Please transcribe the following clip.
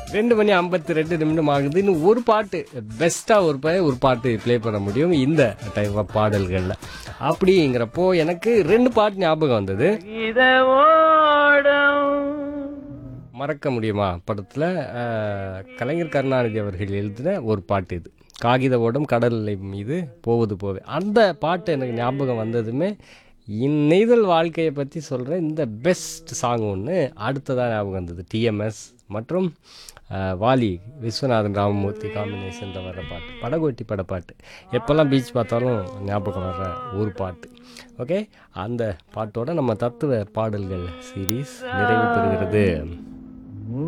ரெண்டு மணி ஐம்பத்தி ரெண்டு நிமிடம் ஆகுது இன்னும் ஒரு பாட்டு பெஸ்ட்டாக ஒரு ப ஒரு பாட்டு ப்ளே பண்ண முடியும் இந்த டைப் ஆஃப் பாடல்களில் அப்படிங்கிறப்போ எனக்கு ரெண்டு பாட்டு ஞாபகம் வந்தது மறக்க முடியுமா படத்தில் கலைஞர் கருணாநிதி அவர்கள் எழுதின ஒரு பாட்டு இது காகித ஓடம் கடல் அலை மீது போவது போவே அந்த பாட்டு எனக்கு ஞாபகம் வந்ததுமே இந் நெய்தல் வாழ்க்கையை பற்றி சொல்கிற இந்த பெஸ்ட் சாங் ஒன்று அடுத்ததாக ஞாபகம் வந்தது டிஎம்எஸ் மற்றும் அஹ், வாலி விஸ்வநாதன் ராமமூர்த்தி காம்பினேஷனில் வர்ற பாட்டு படகோட்டி பட பாட்டு எப்போல்லாம் பீச் பார்த்தாலும் ஞாபகம் வர்ற ஒரு பாட்டு ஓகே அந்த பாட்டோட நம்ம தத்துவ பாடல்கள் சீரீஸ் நிறைவு பெறுகிறது